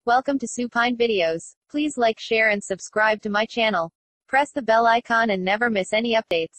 Welcome to Supine Videos. Please like, share, and subscribe to my channel. Press the bell icon and never miss any updates.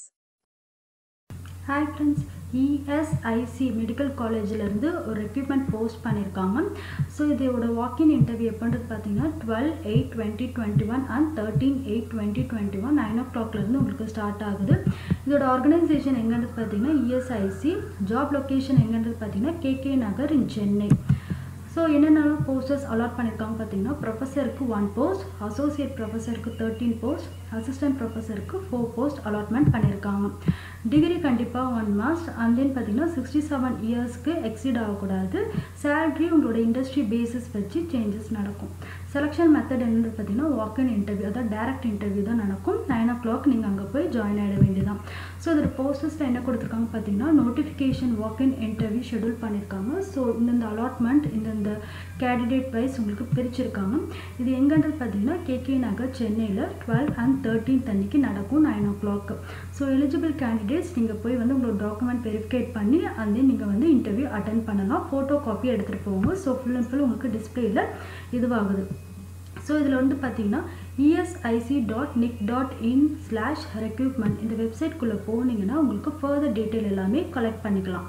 Hi friends ESIC medical காலேஜிலேருந்து ஒரு recruitment post பண்ணியிருக்காங்க so இதோட வாக்கின் interview எப்போன்றது பார்த்தீங்கன்னா twelve eight twenty twenty one and thirteen eight twenty twenty one nine ஓ கிளாக்லேருந்து உங்களுக்கு start ஆகுது இதோட ஆர்கனைசேஷன் எங்கேன்றது பார்த்தீங்கன்னா இஎஸ்ஐசி ஜாப் லொக்கேஷன் எங்கேன்றது பார்த்தீங்கன்னா கேகே நகர் இன் சென்னை ஸோ என்னென்னலாம் போஸ்டர்ஸ் அலாட் பண்ணியிருக்காங்க பார்த்தீங்கன்னா ப்ரொஃபஸருக்கு ஒன் போஸ்ட் அசோசியேட் ப்ரொஃபஸருக்கு தேர்ட்டீன் போஸ்ட் அசிஸ்டன்ட் ப்ரொஃபஸருக்கு ஃபோர் போஸ்ட் அலாட்மெண்ட் பண்ணியிருக்காங்க டிகிரி கண்டிப்பாக ஒன் மாஸ்ட் அண்ட் தென் பார்த்தீங்கன்னா சிக்ஸ்டி செவன் இயர்ஸ்க்கு எக்ஸீட் ஆகக்கூடாது சேலரி உங்களோட இண்டஸ்ட்ரி பேசிஸ் வச்சு சேஞ்சஸ் நடக்கும் செலெக்ஷன் மெத்தட் என்னன்னு பார்த்தீங்கன்னா வாக் இன் இன்டர்வியூ அதாவது டேரக்ட் இன்டர்வியூ தான் நடக்கும் நைன் ஓ கிளாக் நீங்கள் அங்கே போய் ஜாயின் ஆகிட வேண்டியதான் ஸோ இதில் போஸ்டர்ஸில் என்ன கொடுத்துருக்காங்க பார்த்தீங்கன்னா notification walk in interview schedule பண்ணியிருக்காங்க ஸோ இந்தந்த அலாட்மெண்ட் இந்தந்த கேண்டிடேட் வைஸ் உங்களுக்கு பிரிச்சிருக்காங்க இது எங்கன்றது பார்த்தீங்கன்னா கேகே நகர் சென்னையில் டுவெல் அண்ட் தேர்ட்டீன்த் அன்னைக்கு நடக்கும் nine o'clock so eligible candidates நீங்கள் போய் வந்து உங்களோட டாக்குமெண்ட் வெரிஃபிகேட் பண்ணி அண்ட் தென் நீங்கள் வந்து இன்டர்வியூ அட்டன் பண்ணலாம் ஃபோட்டோ காப்பி எடுத்துகிட்டு போங்க ஸோ ஃபுல் அண்ட் ஃபுல் உங்களுக்கு டிஸ்பிளேயில் இதுவாகுது ஸோ இதில் வந்து பார்த்தீங்கன்னா ESIC dot nic dot in slash recruitment இந்த வெப்சைட்குள்ளே போனீங்கன்னா உங்களுக்கு ஃபர்தர் டீட்டெயில் எல்லாமே கலெக்ட் பண்ணிக்கலாம்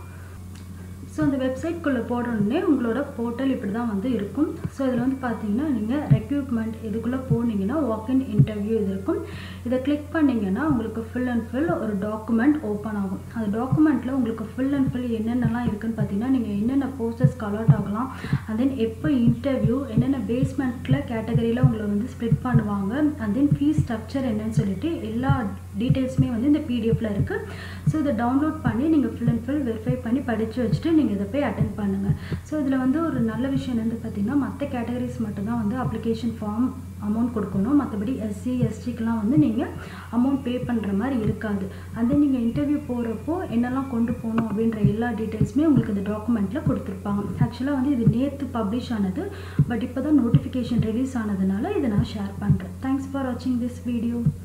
ஸோ அந்த வெப்சைட்குள்ளே போடணுன்னே உங்களோட போர்ட்டல் இப்படி தான் வந்து இருக்கும் ஸோ இதில் வந்து பார்த்தீங்கன்னா நீங்கள் ரெக்ரூட்மெண்ட் இதுக்குள்ளே போனீங்கன்னா வாக் இன் இன்டர்வியூ இது இருக்கும் இதை கிளிக் பண்ணிங்கன்னா உங்களுக்கு ஃபுல் அண்ட் ஃபுல் ஒரு டாக்குமெண்ட் ஓப்பன் ஆகும் அந்த டாக்குமெண்ட்டில் உங்களுக்கு ஃபுல் அண்ட் ஃபுல் என்னென்னலாம் இருக்குன்னு பார்த்தீங்கன்னா நீங்கள் என்னென்ன போஸ்டர்ஸ்க்கு அலாட் ஆகலாம் அண்ட் தென் எப்போ இன்டர்வியூ என்னென்ன பேஸ்மெண்ட்டில் கேட்டகரியில் உங்களை வந்து ஸ்ப்ளிட் பண்ணுவாங்க அண்ட் தென் ஃபீஸ் ஸ்ட்ரக்சர் என்னன்னு சொல்லிட்டு எல்லா டீட்டெயில்ஸுமே வந்து இந்த பிடிஎஃப்ல இருக்குது ஸோ இதை டவுன்லோட் பண்ணி நீங்கள் ஃபுல் அண்ட் ஃபுல் வெரிஃபை பண்ணி படித்து வச்சுட்டு நீங்கள் இதை போய் அட்டன் பண்ணுங்கள் ஸோ இதில் வந்து ஒரு நல்ல விஷயம் வந்து பார்த்திங்கன்னா மற்ற கேட்டகரிஸ் மட்டும்தான் வந்து அப்ளிகேஷன் ஃபார்ம் அமௌண்ட் கொடுக்கணும் மற்றபடி எஸ்சி எஸ்டிக்கெலாம் வந்து நீங்கள் அமௌண்ட் பே பண்ணுற மாதிரி இருக்காது அது நீங்கள் இன்டர்வியூ போகிறப்போ என்னெல்லாம் கொண்டு போகணும் அப்படின்ற எல்லா டீட்டெயில்ஸுமே உங்களுக்கு இந்த டாக்குமெண்ட்டில் கொடுத்துருப்பாங்க ஆக்சுவலாக வந்து இது நேற்று பப்ளிஷ் ஆனது பட் இப்போ தான் நோட்டிஃபிகேஷன் ரிலீஸ் ஆனதுனால இதை நான் ஷேர் பண்ணுறேன் தேங்க்ஸ் ஃபார் வாட்சிங் திஸ் வீடியோ